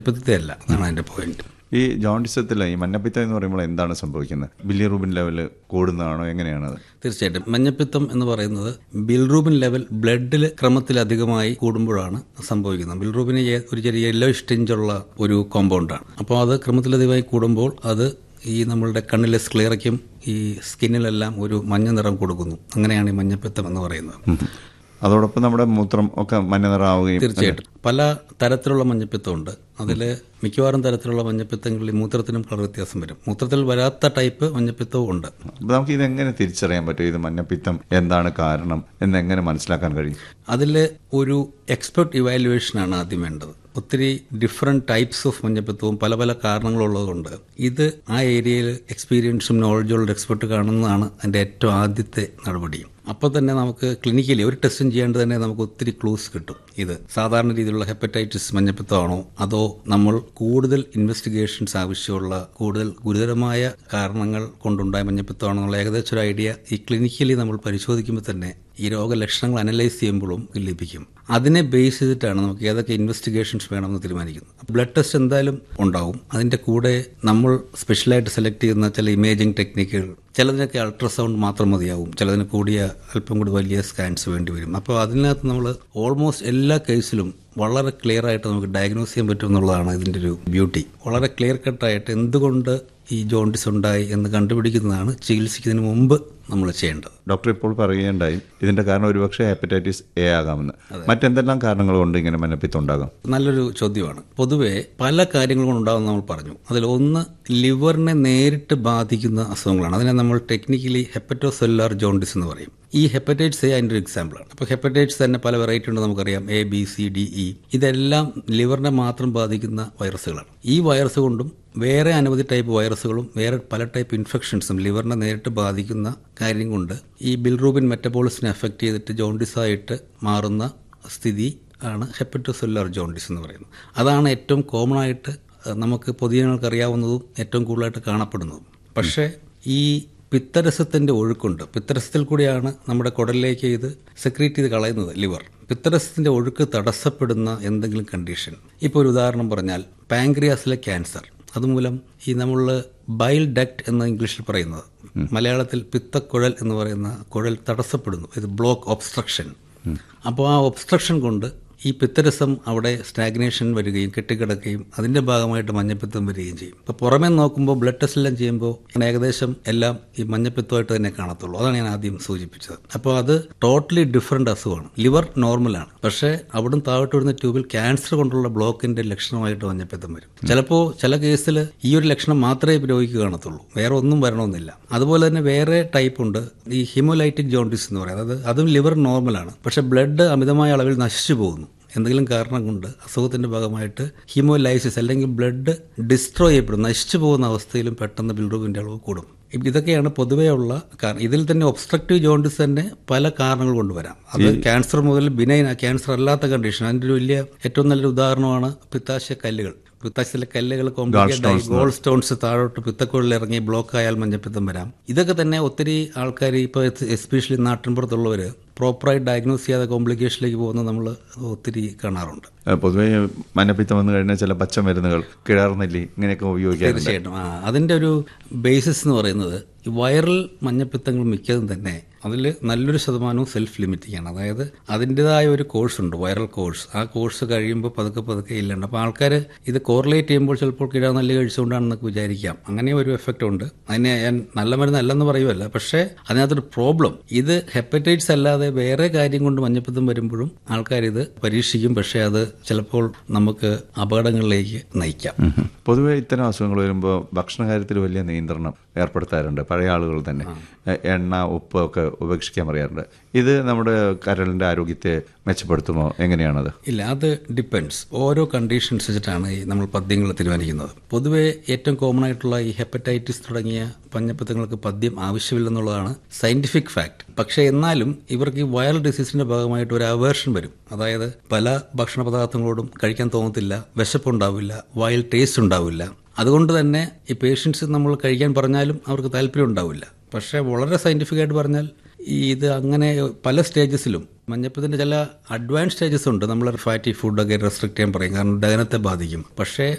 മഞ്ഞപ്പിത്തത്തെ അല്ല എന്നാണ് അതിൻ്റെ പോയിന്റ് ഈ ജോണ്ടിസത്തിൽ ഈ മഞ്ഞപ്പിത്തം എന്ന് പറയുമ്പോൾ എന്താണ് സംഭവിക്കുന്നത് ബില്ലിറൂബിൻ ലെവല് കൂടുന്നതാണോ എങ്ങനെയാണത് തീർച്ചയായിട്ടും മഞ്ഞപ്പിത്തം എന്ന് പറയുന്നത് ബിൽറൂബിൻ ലെവൽ ബ്ലഡിൽ ക്രമത്തിലധികമായി കൂടുമ്പോഴാണ് സംഭവിക്കുന്നത് ബിൽറൂബിന് ഏ- ഒരു ചെറിയ യെല്ലോ ടിഞ്ചുള്ള ഒരു കോമ്പൗണ്ടാണ് അപ്പോൾ അത് ക്രമത്തിലധികമായി കൂടുമ്പോൾ അത് ഈ നമ്മളുടെ കണ്ണിലെ സ്ക്ലിയറയ്ക്കും ഈ സ്കിന്നിലെല്ലാം ഒരു മഞ്ഞ നിറം കൊടുക്കുന്നു അങ്ങനെയാണ് ഈ മഞ്ഞപ്പിത്തം എന്ന് പറയുന്നത് ഉം. അതോടൊപ്പം നമ്മുടെ മൂത്രം ഒക്കെ മഞ്ഞ നിറമാവുകയും തീർച്ചയായിട്ടും പല തരത്തിലുള്ള മഞ്ഞപ്പിത്തമുണ്ട് അതിൽ മിക്കവാറും തരത്തിലുള്ള മഞ്ഞപ്പിത്തങ്ങളിൽ മൂത്രത്തിനും കളർ വ്യത്യാസം വരും മൂത്രത്തിൽ വരാത്ത ടൈപ്പ് മഞ്ഞപ്പിത്തവും ഉണ്ട് അപ്പോൾ നമുക്ക് ഇതെങ്ങനെ തിരിച്ചറിയാൻ പറ്റും ഇത് മഞ്ഞപ്പിത്തം എന്താണ് കാരണം എന്ന് എങ്ങനെ മനസ്സിലാക്കാൻ കഴിയും അതിൽ ഒരു എക്സ്പെർട്ട് ഇവാലുവേഷനാണ് ആദ്യം വേണ്ടത് ഒത്തിരി ഡിഫറെൻറ്റ് ടൈപ്സ് ഓഫ് മഞ്ഞപ്പിത്തവും പല പല കാരണങ്ങളുള്ളതുകൊണ്ട് ഇത് ആ ഏരിയയിൽ എക്സ്പീരിയൻസും നോളജുള്ള എക്സ്പെർട്ട് കാണുന്നതാണ് അതിൻ്റെ ഏറ്റവും ആദ്യത്തെ നടപടിയും അപ്പോൾ തന്നെ നമുക്ക് ക്ലിനിക്കലി ഒരു ടെസ്റ്റും ചെയ്യാണ്ട് തന്നെ നമുക്ക് ഒത്തിരി ക്ലൂസ് കിട്ടും ഇത് സാധാരണ രീതിയിലുള്ള ഹെപ്പറ്റൈറ്റിസ് മഞ്ഞപ്പിത്തമാണോ അതോ നമ്മൾ കൂടുതൽ ഇൻവെസ്റ്റിഗേഷൻസ് ആവശ്യമുള്ള കൂടുതൽ ഗുരുതരമായ കാരണങ്ങൾ കൊണ്ടുണ്ടായ മഞ്ഞപ്പിത്തമാണോ എന്നുള്ള ഏകദേശം ഒരു ഐഡിയ ഈ ക്ലിനിക്കലി നമ്മൾ പരിശോധിക്കുമ്പോൾ തന്നെ ഈ രോഗലക്ഷണങ്ങൾ അനലൈസ് ചെയ്യുമ്പോഴും ലഭിക്കും അതിനെ ബേസ് ചെയ്തിട്ടാണ് നമുക്ക് ഏതൊക്കെ ഇൻവെസ്റ്റിഗേഷൻസ് വേണമെന്ന് തീരുമാനിക്കുന്നത് ബ്ലഡ് ടെസ്റ്റ് എന്തായാലും ഉണ്ടാവും അതിൻ്റെ കൂടെ നമ്മൾ സ്പെഷ്യലായിട്ട് സെലക്ട് ചെയ്യുന്ന ചില ഇമേജിംഗ് ടെക്നിക്കുകൾ ചിലതിനൊക്കെ അൾട്രാസൗണ്ട് മാത്രം മതിയാവും ചിലതിന് കൂടിയ അല്പം കൂടി വലിയ സ്കാൻസ് വേണ്ടി വരും അപ്പോൾ അതിനകത്ത് നമ്മൾ ഓൾമോസ്റ്റ് എല്ലാ കേസിലും വളരെ ക്ലിയർ ആയിട്ട് നമുക്ക് ഡയഗ്നോസ് ചെയ്യാൻ പറ്റും എന്നുള്ളതാണ് ഇതിൻ്റെ ഒരു ബ്യൂട്ടി വളരെ ക്ലിയർ കട്ടായിട്ട് എന്തുകൊണ്ട് ഈ ജോണ്ടിസ് ഉണ്ടായി എന്ന് കണ്ടുപിടിക്കുന്നതാണ് ചികിത്സിക്കുന്നതിന് മുമ്പ് നമ്മൾ ചെയ്യേണ്ടത് ഡോക്ടർ ഇപ്പോൾ പറയുകയുണ്ടായി ഇതിന്റെ കാരണം ഒരുപക്ഷെ ഹെപ്പറ്റൈറ്റിസ് എ ആകാമെന്ന് മറ്റെന്തെല്ലാം കാരണങ്ങൾ കൊണ്ട് ഇങ്ങനെ മഞ്ഞപ്പിത്തം ഉണ്ടാകാം നല്ലൊരു ചോദ്യമാണ് പൊതുവെ പല കാര്യങ്ങൾ കൊണ്ടുണ്ടാകുന്ന നമ്മൾ പറഞ്ഞു അതിൽ ഒന്ന് ലിവറിനെ നേരിട്ട് ബാധിക്കുന്ന അസുഖങ്ങളാണ് അതിനെ നമ്മൾ ടെക്നിക്കലി ഹെപ്പറ്റോസെല്ലുലാർ ജോണ്ടിസ് എന്ന് പറയും ഈ ഹെപ്പറ്റൈറ്റിസ് എ അതിൻ്റെ ഒരു എക്സാമ്പിളാണ് അപ്പോൾ ഹെപ്പറ്റൈറ്റിസ് തന്നെ പല വെറൈറ്റി ഉണ്ട് നമുക്കറിയാം A B C D E ഇതെല്ലാം ലിവറിനെ മാത്രം ബാധിക്കുന്ന വൈറസുകളാണ് ഈ വൈറസ് കൊണ്ടും വേറെ അനവധി ടൈപ്പ് വൈറസുകളും വേറെ പല ടൈപ്പ് ഇൻഫെക്ഷൻസും ലിവറിനെ നേരിട്ട് ബാധിക്കുന്ന കാര്യം കൊണ്ട് ഈ ബിൽറൂബിൻ മെറ്റബോളിസിനെ എഫക്റ്റ് ചെയ്തിട്ട് ജോണ്ടിസായിട്ട് മാറുന്ന സ്ഥിതി ആണ് ഹെപ്പറ്റോസെല്ലുലാർ ജോണ്ടിസ് എന്ന് പറയുന്നത് അതാണ് ഏറ്റവും കോമൺ ആയിട്ട് അഹ്, നമുക്ക് പൊതുജനങ്ങൾക്ക് അറിയാവുന്നതും ഏറ്റവും കൂടുതലായിട്ട് കാണപ്പെടുന്നതും പക്ഷേ ഈ പിത്തരസത്തിൻ്റെ ഒഴുക്കുണ്ട് പിത്തരസത്തിൽ കൂടിയാണ് നമ്മുടെ കുടലിലേക്ക് ഇത് സെക്രീറ്റ് ചെയ്ത് കളയുന്നത് ലിവർ പിത്തരസത്തിൻ്റെ ഒഴുക്ക് തടസ്സപ്പെടുന്ന എന്തെങ്കിലും കണ്ടീഷൻ ഇപ്പോൾ ഒരു ഉദാഹരണം പറഞ്ഞാൽ പാങ്ക്രിയാസിലെ ക്യാൻസർ അതുമൂലം ഈ നമ്മൾ ബൈൽ ഡക്റ്റ് എന്ന് ഇംഗ്ലീഷിൽ പറയുന്നത് മലയാളത്തിൽ പിത്തക്കുഴൽ എന്ന് പറയുന്ന കുഴൽ തടസ്സപ്പെടുന്നു ഇത് ബ്ലോക്ക് ഒബ്സ്ട്രക്ഷൻ അപ്പോൾ ആ ഒബ്സ്ട്രക്ഷൻ കൊണ്ട് ഈ പിത്തരസം അവിടെ സ്റ്റാഗ്നേഷൻ വരികയും കെട്ടിക്കിടക്കുകയും അതിന്റെ ഭാഗമായിട്ട് മഞ്ഞപ്പിത്തം വരികയും ചെയ്യും അപ്പോൾ പുറമേ നോക്കുമ്പോൾ ബ്ലഡ് ടെസ്റ്റ് എല്ലാം ചെയ്യുമ്പോൾ ഏകദേശം എല്ലാം ഈ മഞ്ഞപ്പിത്തമായിട്ട് തന്നെ കാണത്തുള്ളൂ അതാണ് ഞാൻ ആദ്യം സൂചിപ്പിച്ചത് അപ്പോൾ അത് ടോട്ടലി ഡിഫറെന്റ് അസുഖമാണ് ലിവർ നോർമലാണ് പക്ഷേ അവിടുന്ന് താഴോട്ട് വരുന്ന ട്യൂബിൽ ക്യാൻസർ കൊണ്ടുള്ള ബ്ലോക്കിന്റെ ലക്ഷണമായിട്ട് മഞ്ഞപ്പിത്തം വരും ചിലപ്പോൾ ചില കേസിൽ ഈ ഒരു ലക്ഷണം മാത്രമേ രോഗിക്ക് കാണത്തുള്ളൂ വേറെ ഒന്നും വരണമെന്നില്ല അതുപോലെ തന്നെ വേറെ ടൈപ്പ് ഉണ്ട് ഈ ഹിമോലൈറ്റിക് ജോണ്ടിസ് എന്ന് പറയുന്നത് അതും ലിവർ നോർമലാണ് പക്ഷേ ബ്ലഡ് അമിതമായ അളവിൽ നശിച്ചു പോകുന്നു എന്തെങ്കിലും കാരണം കൊണ്ട് അസുഖത്തിന്റെ ഭാഗമായിട്ട് ഹീമോലൈസിസ് അല്ലെങ്കിൽ ബ്ലഡ് ഡിസ്ട്രോയ് ചെയ്യപ്പെടും നശിച്ചു പോകുന്ന അവസ്ഥയിലും പെട്ടെന്ന് ബിൽറൂബിന്റെ അളവ് കൂടും ഇപ്പ ഇതൊക്കെയാണ് പൊതുവെയുള്ള കാരണം ഇതിൽ തന്നെ ഒബ്സ്ട്രക്റ്റീവ് ജോണ്ടിസ് തന്നെ പല കാരണങ്ങൾ കൊണ്ട് വരാം അത് ക്യാൻസർ മുതൽ ബിനൈൻ ക്യാൻസർ അല്ലാത്ത കണ്ടീഷൻ അതിൻ്റെ ഒരു വലിയ ഏറ്റവും നല്ലൊരു ഉദാഹരണമാണ് പിത്താശയ കല്ലുകൾ പിത്താശയിലെ കല്ലുകൾ കോംപ്ലിക്കേറ്റ് ആയി ഗോൾഡ് സ്റ്റോൺസ് താഴോട്ട് പിത്തക്കുഴലിൽ ഇറങ്ങി ബ്ലോക്ക് ആയാൽ മഞ്ഞപ്പിത്തം വരാം ഇതൊക്കെ തന്നെ ഒത്തിരി ആൾക്കാർ ഇപ്പോൾ എസ്പെഷ്യലി നാട്ടിൻപുറത്തുള്ളവർ പ്രോപ്പറായി ഡയഗ്നോസ് ചെയ്യാതെ കോംപ്ലിക്കേഷനിലേക്ക് പോകുന്നത് നമ്മൾ ഒത്തിരി കാണാറുണ്ട് ഏഹ് പൊതുവേ മഞ്ഞപ്പിത്തം വന്നു കഴിഞ്ഞാൽ ചില പച്ചമരുന്നുകൾ കിഴാർനെല്ലി ഇങ്ങനെയൊക്കെ ഉപയോഗിക്കാറുണ്ട് തീർച്ചയായിട്ടും ആ അതിൻ്റെ ഒരു ബേസിസ് എന്ന് പറയുന്നത് ഈ വൈറൽ മഞ്ഞപ്പിത്തങ്ങൾ മിക്കതും തന്നെ അതിൽ നല്ലൊരു ശതമാനവും സെൽഫ് ലിമിറ്റിംഗ് ആണ് അതായത് അതിൻ്റെതായ ഒരു കോഴ്സ് ഉണ്ട് വൈറൽ കോഴ്സ് ആ കോഴ്സ് കഴിയുമ്പോൾ പതുക്കെ പതുക്കെ ഇല്ലുണ്ട് അപ്പോൾ ആൾക്കാർ ഇത് കോറിലേറ്റ് ചെയ്യുമ്പോൾ ചിലപ്പോൾ കിഴാനല്ലി കഴിച്ചുകൊണ്ടാണെന്നൊക്കെ വിചാരിക്കാം അങ്ങനെ ഒരു എഫക്റ്റ് ഉണ്ട് അതിനെ ഞാൻ നല്ല മരുന്നല്ലെന്ന് പറയുമല്ല പക്ഷേ അതിനകത്തൊരു പ്രോബ്ലം ഇത് ഹെപ്പറ്റൈറ്റിസ് അല്ലാതെ വേറെ കാര്യം കൊണ്ട് മഞ്ഞപ്പിത്തം വരുമ്പോഴും ആൾക്കാർ ഇത് പരീക്ഷിക്കും പക്ഷേ അത് ചിലപ്പോൾ നമുക്ക് അപകടങ്ങളിലേക്ക് നയിക്കാം ഉം. പൊതുവേ ഇത്തരം അസുഖങ്ങൾ വരുമ്പോൾ ഭക്ഷണ കാര്യത്തിൽ വലിയ നിയന്ത്രണം ഏർപ്പെടുത്താറുണ്ട് പഴയ ആളുകൾ തന്നെ എ- എണ്ണ ഉപ്പ് ഒക്കെ ഉപേക്ഷിക്കാൻ പറയാറുണ്ട് ഇത് നമ്മുടെ കരളിന്റെ ആരോഗ്യത്തെ മെച്ചപ്പെടുത്തുമോ എങ്ങനെയാണത് ഇല്ല അത് ഡിപ്പെൻഡ്സ് ഓരോ കണ്ടീഷൻസ് വെച്ചിട്ടാണ് ഈ നമ്മൾ പദ്യങ്ങൾ തീരുമാനിക്കുന്നത് പൊതുവേ ഏറ്റവും കോമൺ ആയിട്ടുള്ള ഈ ഹെപ്പറ്റൈറ്റിസ് തുടങ്ങിയ പഞ്ഞപ്പിത്തങ്ങൾക്ക് പദ്യം ആവശ്യമില്ലെന്നുള്ളതാണ് സയന്റിഫിക് ഫാക്ട് പക്ഷേ എന്നാലും ഇവർക്ക് ഈ വൈറൽ ഡിസീസിന്റെ ഭാഗമായിട്ട് ഒരു അവേർഷൻ വരും അതായത് പല ഭക്ഷണ പദാർത്ഥങ്ങളോടും കഴിക്കാൻ തോന്നത്തില്ല വിശപ്പുണ്ടാവില്ല വയൽ ടേസ്റ്റ് ഉണ്ടാവില്ല അതുകൊണ്ട് തന്നെ ഈ പേഷ്യൻസ് നമ്മൾ കഴിക്കാൻ പറഞ്ഞാലും അവർക്ക് താല്പര്യം ഉണ്ടാവില്ല പക്ഷേ വളരെ സയന്റിഫിക് ആയിട്ട് പറഞ്ഞാൽ ഈ ഇത് അങ്ങനെ പല സ്റ്റേജസിലും മഞ്ഞപ്പിത്തത്തിന്റെ ചില അഡ്വാൻസ് സ്റ്റേജസ് ഉണ്ട് നമ്മൾ ഫാറ്റി ഫുഡൊക്കെ റെസ്ട്രിക്ട് ചെയ്യാൻ പറയും കാരണം ദഹനത്തെ ബാധിക്കും പക്ഷേ